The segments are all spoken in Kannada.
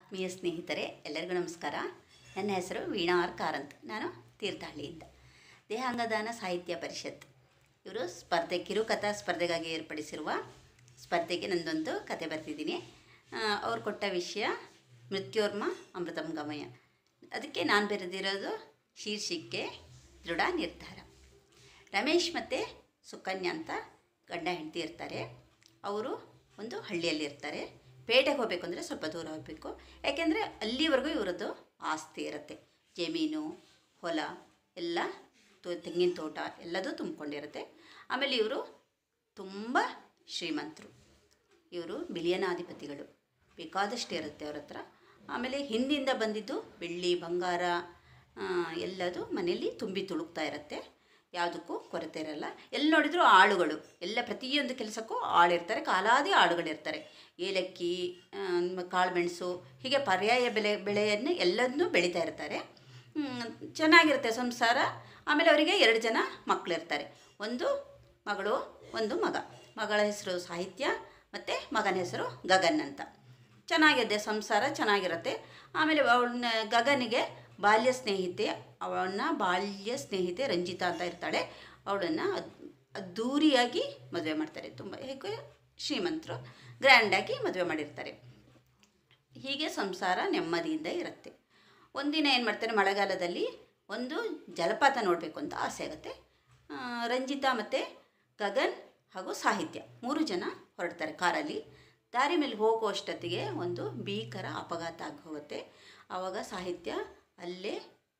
ಆತ್ಮೀಯ ಸ್ನೇಹಿತರೆ ಎಲ್ಲರಿಗೂ ನಮಸ್ಕಾರ ನನ್ನ ಹೆಸರು ವೀಣಾ ಆರ್ ಕಾರಂತ್ ನಾನು ತೀರ್ಥಹಳ್ಳಿಯಿಂದ ದೇಹಾಂಗದಾನ ಸಾಹಿತ್ಯ ಪರಿಷತ್ ಇವರು ಸ್ಪರ್ಧೆ ಕಿರುಕಥಾ ಸ್ಪರ್ಧೆಗಾಗಿ ಏರ್ಪಡಿಸಿರುವ ಸ್ಪರ್ಧೆಗೆ ನಂದೊಂದು ಕತೆ ಬರ್ತಿದ್ದೀನಿ ಅವ್ರು ಕೊಟ್ಟ ವಿಷಯ ಮೃತ್ಯೋರ್ಮ ಅಮೃತಂ ಗಮಯ ಅದಕ್ಕೆ ನಾನು ಬರೆದಿರೋದು ಶೀರ್ಷಿಕೆ ದೃಢ ನಿರ್ಧಾರ ರಮೇಶ್ ಮತ್ತು ಸುಕನ್ಯಾ ಅಂತ ಗಂಡ ಹೆಂಡತಿ ಇರ್ತಾರೆ ಅವರು ಒಂದು ಹಳ್ಳಿಯಲ್ಲಿ ಇರ್ತಾರೆ ಪೇಟೆಗೆ ಹೋಗಬೇಕು ಅಂದರೆ ಸ್ವಲ್ಪ ದೂರ ಹೋಗಬೇಕು ಯಾಕೆಂದರೆ ಅಲ್ಲಿವರೆಗೂ ಇವರದ್ದು ಆಸ್ತಿ ಇರುತ್ತೆ ಜಮೀನು ಹೊಲ ಎಲ್ಲ ತೋ ತೆಂಗಿನ ತೋಟ ಎಲ್ಲದೂ ತುಂಬಿಕೊಂಡಿರುತ್ತೆ ಆಮೇಲೆ ಇವರು ತುಂಬ ಶ್ರೀಮಂತರು ಇವರು ಬಿಲಿಯನಾಧಿಪತಿಗಳು ಬೇಕಾದಷ್ಟು ಇರುತ್ತೆ ಅವ್ರ ಹತ್ರ ಆಮೇಲೆ ಹಿಂದಿಂದ ಬಂದಿದ್ದು ಬೆಳ್ಳಿ ಬಂಗಾರ ಆ, ಎಲ್ಲದು ಮನೆಯಲ್ಲಿ ತುಂಬಿ ತುಳುಕ್ತಾ ಇರುತ್ತೆ ಯಾವುದಕ್ಕೂ ಕೊರತೆ ಇರಲ್ಲ ಎಲ್ಲಿ ನೋಡಿದರೂ ಆಳುಗಳು ಎಲ್ಲ ಪ್ರತಿಯೊಂದು ಕೆಲಸಕ್ಕೂ ಆಳಿರ್ತಾರೆ ಕಾಲಾದಿ ಆಳುಗಳಿರ್ತಾರೆ ಏಲಕ್ಕಿ ಆ, ಕಾಳುಮೆಣಸು ಹೀಗೆ ಪರ್ಯಾಯ ಬೆಲೆ ಬೆಳೆಯನ್ನು ಎಲ್ಲದನ್ನೂ ಬೆಳೀತಾ ಇರ್ತಾರೆ ಹ್ಮ್, ಚೆನ್ನಾಗಿರುತ್ತೆ ಸಂಸಾರ ಆಮೇಲೆ ಅವರಿಗೆ ಎರಡು ಜನ ಮಕ್ಕಳಿರ್ತಾರೆ ಒಂದು ಮಗಳು ಒಂದು ಮಗ ಮಗಳ ಹೆಸರು ಸಾಹಿತ್ಯ ಮತ್ತು ಮಗನ ಹೆಸರು ಗಗನ್ ಅಂತ ಚೆನ್ನಾಗಿದೆ ಸಂಸಾರ ಚೆನ್ನಾಗಿರುತ್ತೆ ಆಮೇಲೆ ಅವಳನ್ನ ಗಗನಿಗೆ ಬಾಲ್ಯ ಸ್ನೇಹಿತೆ ಅವಳನ್ನ ಬಾಲ್ಯ ಸ್ನೇಹಿತೆ ರಂಜಿತಾ ಅಂತ ಇರ್ತಾಳೆ ಅವಳನ್ನು ಅದ್ದೂರಿಯಾಗಿ ಮದುವೆ ಮಾಡ್ತಾರೆ ತುಂಬ ಹೇಗೆ ಶ್ರೀಮಂತರು ಗ್ರ್ಯಾಂಡಾಗಿ ಮದುವೆ ಮಾಡಿರ್ತಾರೆ ಹೀಗೆ ಸಂಸಾರ ನೆಮ್ಮದಿಯಿಂದ ಇರುತ್ತೆ ಒಂದಿನ ಏನು ಮಾಡ್ತಾರೆ ಮಳೆಗಾಲದಲ್ಲಿ ಒಂದು ಜಲಪಾತ ನೋಡಬೇಕು ಅಂತ ಆಸೆ ಆಗುತ್ತೆ ಆ, ರಂಜಿತಾ ಮತ್ತು ಗಗನ್ ಹಾಗೂ ಸಾಹಿತ್ಯ ಮೂರು ಜನ ಹೊರಡ್ತಾರೆ ಕಾರಲ್ಲಿ ದಾರಿ ಮೇಲೆ ಹೋಗುವಷ್ಟೊತ್ತಿಗೆ ಒಂದು ಭೀಕರ ಅಪಘಾತ ಆಗಿ ಹೋಗುತ್ತೆ ಆವಾಗ ಸಾಹಿತ್ಯ ಅಲ್ಲೇ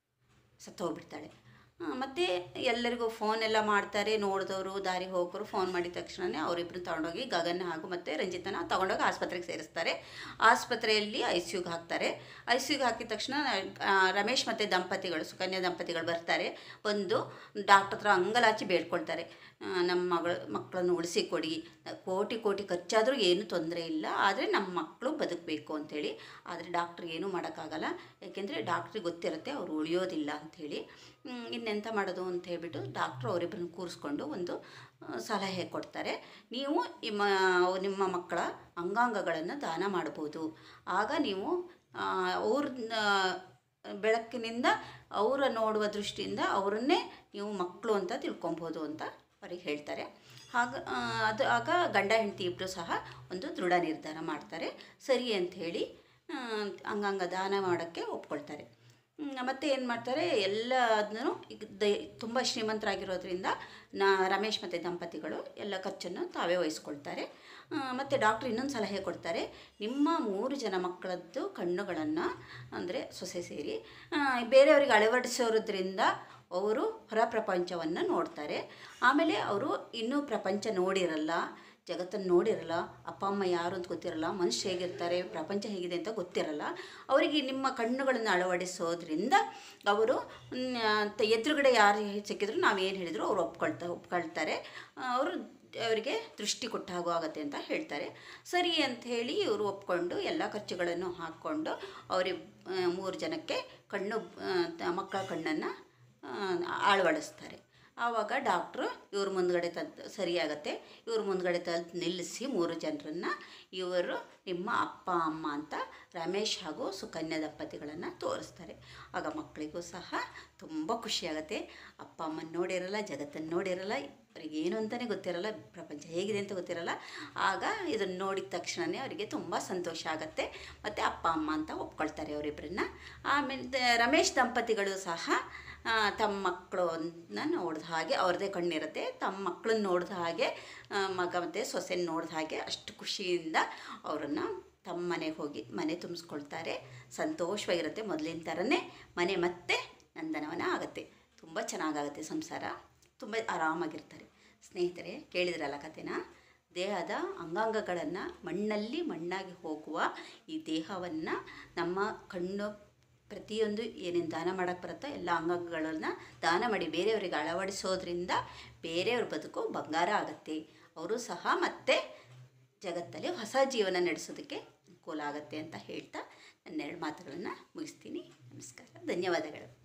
ಸತ್ತು ಹೋಗ್ಬಿಡ್ತಾಳೆ ಮತ್ತು ಎಲ್ಲರಿಗೂ ಫೋನ್ ಎಲ್ಲ ಮಾಡ್ತಾರೆ ನೋಡಿದವರು ದಾರಿ ಹೋಗೋರು ಫೋನ್ ಮಾಡಿದ ತಕ್ಷಣವೇ ಅವರಿಬ್ಬರು ತಗೊಂಡೋಗಿ ಗಗನ್ ಹಾಗೂ ಮತ್ತು ರಂಜಿತನ ತಗೊಂಡೋಗಿ ಆಸ್ಪತ್ರೆಗೆ ಸೇರಿಸ್ತಾರೆ ಆಸ್ಪತ್ರೆಯಲ್ಲಿ ಐ ಸಿ ಯುಗೆ ಹಾಕ್ತಾರೆ ಐ ಸಿ ಯುಗೆ ಹಾಕಿದ ತಕ್ಷಣ ಆ, ರಮೇಶ್ ಮತ್ತು ದಂಪತಿಗಳು ಸುಕನ್ಯಾ ದಂಪತಿಗಳು ಬರ್ತಾರೆ ಬಂದು ಡಾಕ್ಟರ್ ಹತ್ರ ಅಂಗಲಾಚಿ ಬೇಡ್ಕೊಳ್ತಾರೆ ಆ, ನಮ್ಮ ಮಗಳು ಮಕ್ಕಳನ್ನು ಉಳಿಸಿಕೊಡಿ ಕೋಟಿ ಕೋಟಿ ಖರ್ಚಾದರೂ ಏನೂ ತೊಂದರೆ ಇಲ್ಲ ಆದರೆ ನಮ್ಮ ಮಕ್ಕಳು ಬದುಕಬೇಕು ಅಂಥೇಳಿ ಆದರೆ ಡಾಕ್ಟ್ರ್ ಏನೂ ಮಾಡೋಕ್ಕಾಗಲ್ಲ ಯಾಕೆಂದರೆ ಡಾಕ್ಟ್ರಿಗೆ ಗೊತ್ತಿರುತ್ತೆ ಅವ್ರು ಉಳಿಯೋದಿಲ್ಲ ಅಂಥೇಳಿ ಹ್ಮ್, ಇನ್ನೆಂತ ಮಾಡೋದು ಅಂತ ಹೇಳ್ಬಿಟ್ಟು ಡಾಕ್ಟ್ರು ಅವರಿಬ್ಬರನ್ನ ಕೂರಿಸ್ಕೊಂಡು ಒಂದು ಆ, ಸಲಹೆ ಕೊಡ್ತಾರೆ ನೀವು ನಿಮ್ಮ ನಿಮ್ಮ ಮಕ್ಕಳ ಅಂಗಾಂಗಗಳನ್ನು ದಾನ ಮಾಡ್ಬೋದು ಆಗ ನೀವು ಆ, ಅವ್ರನ್ನ ಬೆಳಕಿನಿಂದ ಅವರ ನೋಡುವ ದೃಷ್ಟಿಯಿಂದ ಅವರನ್ನೇ ನೀವು ಮಕ್ಕಳು ಅಂತ ತಿಳ್ಕೊಬೋದು ಅಂತ ಅವ್ರಿಗೆ ಹೇಳ್ತಾರೆ ಆಗ ಆ, ಅದು ಆಗ ಗಂಡ ಹೆಂಡತಿ ಇಬ್ಬರು ಸಹ ಒಂದು ದೃಢ ನಿರ್ಧಾರ ಮಾಡ್ತಾರೆ ಸರಿ ಅಂತ ಹೇಳಿ ಆ, ಅಂಗಾಂಗ ದಾನ ಮಾಡೋಕ್ಕೆ ಒಪ್ಕೊಳ್ತಾರೆ ಹ್ಮ್, ಮತ್ತೆ ಏನು ಮಾಡ್ತಾರೆ ಎಲ್ಲದನ್ನು ಈಗ ದ ತುಂಬ ಶ್ರೀಮಂತರಾಗಿರೋದ್ರಿಂದ ನಾ ರಮೇಶ್ ಮತ್ತು ದಂಪತಿಗಳು ಎಲ್ಲ ಖರ್ಚನ್ನು ತಾವೇ ವಹಿಸ್ಕೊಳ್ತಾರೆ ಆ, ಮತ್ತು ಡಾಕ್ಟ್ರ್ ಇನ್ನೊಂದು ಸಲಹೆ ಕೊಡ್ತಾರೆ ನಿಮ್ಮ ಮೂರು ಜನ ಮಕ್ಕಳದ್ದು ಕಣ್ಣುಗಳನ್ನು ಅಂದರೆ ಸೊಸೆ ಸೇರಿ ಆ, ಬೇರೆಯವರಿಗೆ ಅಳವಡಿಸೋದ್ರಿಂದ ಅವರು ಹೊರ ಪ್ರಪಂಚವನ್ನು ನೋಡ್ತಾರೆ ಆಮೇಲೆ ಅವರು ಇನ್ನೂ ಪ್ರಪಂಚ ನೋಡಿರಲ್ಲ ಜಗತ್ತನ್ನು ನೋಡಿರಲ್ಲ ಅಪ್ಪ ಅಮ್ಮ ಯಾರು ಅಂತ ಗೊತ್ತಿರಲ್ಲ ಮನುಷ್ಯ ಹೇಗಿರ್ತಾರೆ ಪ್ರಪಂಚ ಹೇಗಿದೆ ಅಂತ ಗೊತ್ತಿರಲ್ಲ ಅವರಿಗೆ ನಿಮ್ಮ ಕಣ್ಣುಗಳನ್ನು ಅಳವಡಿಸೋದ್ರಿಂದ ಅವರು ಮ್, ತ- ಎದುರುಗಡೆ ಯಾರು ಸಿಕ್ಕಿದ್ರು ನಾವೇನು ಹೇಳಿದ್ರು ಅವ್ರು ಒಪ್ಕೊಳ್ತಾ ಒಪ್ಕೊಳ್ತಾರೆ ಆ, ಅವರು ಅವರಿಗೆ ದೃಷ್ಟಿ ಕೊಟ್ಟ ಹಾಗೂ ಆಗತ್ತೆ ಅಂತ ಹೇಳ್ತಾರೆ ಸರಿ ಅಂತ ಹೇಳಿ ಇವರು ಒಪ್ಕೊಂಡು ಎಲ್ಲ ಖರ್ಚುಗಳನ್ನು ಹಾಕ್ಕೊಂಡು ಅವ್ರಿಗೆ ಆ, ಮೂರು ಜನಕ್ಕೆ ಕಣ್ಣು ಆ, ತ- ಮಕ್ಕಳ ಕಣ್ಣನ್ನು ಅಳವಡಿಸ್ತಾರೆ ಆವಾಗ ಡಾಕ್ಟ್ರು ಇವ್ರ ಮುಂದ್ಗಡೆ ತಂದು ಸರಿಯಾಗತ್ತೆ ಇವ್ರ ಮುಂದ್ಗಡೆ ತಂದು ನಿಲ್ಲಿಸಿ ಮೂರು ಜನರನ್ನು ಇವರು ನಿಮ್ಮ ಅಪ್ಪ ಅಮ್ಮ ಅಂತ ರಮೇಶ್ ಹಾಗೂ ಸುಕನ್ಯಾ ದಂಪತಿಗಳನ್ನು ತೋರಿಸ್ತಾರೆ ಆಗ ಮಕ್ಕಳಿಗೂ ಸಹ ತುಂಬ ಖುಷಿಯಾಗತ್ತೆ ಅಪ್ಪ ಅಮ್ಮನ ನೋಡಿರಲ್ಲ ಜಗತ್ತನ್ನು ನೋಡಿರಲ್ಲ ಅವ್ರಿಗೆ ಏನು ಅಂತಲೇ ಗೊತ್ತಿರಲ್ಲ ಪ್ರಪಂಚ ಹೇಗಿದೆ ಅಂತ ಗೊತ್ತಿರಲ್ಲ ಆಗ ಇದನ್ನು ನೋಡಿದ ತಕ್ಷಣವೇ ಅವರಿಗೆ ತುಂಬ ಸಂತೋಷ ಆಗುತ್ತೆ ಮತ್ತು ಅಪ್ಪ ಅಮ್ಮ ಅಂತ ಒಪ್ಕೊಳ್ತಾರೆ ಅವರಿಬ್ಬರನ್ನ ಆಮೇಲೆ ದ- ರಮೇಶ್ ದಂಪತಿಗಳು ಸಹ ಆ, ತಮ್ಮ ಮಕ್ಕಳನ್ನ ನೋಡಿದ ಹಾಗೆ ಅವ್ರದ್ದೇ ಕಣ್ಣಿರುತ್ತೆ ತಮ್ಮ ಮಕ್ಕಳನ್ನ ನೋಡಿದ ಹಾಗೆ ಆ, ಮಗ ಮತ್ತು ಸೊಸೆನ ನೋಡಿದ ಹಾಗೆ ಅಷ್ಟು ಖುಷಿಯಿಂದ ಅವರನ್ನು ತಮ್ಮ ಮನೆಗೆ ಹೋಗಿ ಮನೆ ತುಂಬಿಸ್ಕೊಳ್ತಾರೆ ಸಂತೋಷವಾಗಿರುತ್ತೆ ಮೊದಲಿನ ಥರನೇ ಮನೆ ಮತ್ತೆ ನಂದನವನ ಆಗುತ್ತೆ ತುಂಬ ಚೆನ್ನಾಗಾಗುತ್ತೆ ಸಂಸಾರ ತುಂಬ ಆರಾಮಾಗಿರ್ತಾರೆ ಸ್ನೇಹಿತರೆ ಕೇಳಿದ್ರಲ್ಲ ಕತೆನ ದೇಹದ ಅಂಗಾಂಗಗಳನ್ನು ಮಣ್ಣಲ್ಲಿ ಮಣ್ಣಾಗಿ ಹೋಗುವ ಈ ದೇಹವನ್ನು ನಮ್ಮ ಕಣ್ಣು ಪ್ರತಿಯೊಂದು ಏನೇನು ದಾನ ಮಾಡೋಕ್ಕೆ ಬರುತ್ತೋ ಎಲ್ಲ ಅಂಗಾಂಗಗಳನ್ನು ದಾನ ಮಾಡಿ ಬೇರೆಯವರಿಗೆ ಅಳವಡಿಸೋದ್ರಿಂದ ಬೇರೆಯವ್ರ ಬದುಕು ಬಂಗಾರ ಆಗುತ್ತೆ ಅವರು ಸಹ ಮತ್ತೆ ಜಗತ್ತಲ್ಲಿ ಹೊಸ ಜೀವನ ನಡೆಸೋದಕ್ಕೆ ಅನುಕೂಲ ಆಗುತ್ತೆ ಅಂತ ಹೇಳ್ತಾ ನನ್ನೆರಡು ಮಾತುಗಳನ್ನು ಮುಗಿಸ್ತೀನಿ ನಮಸ್ಕಾರ ಧನ್ಯವಾದಗಳು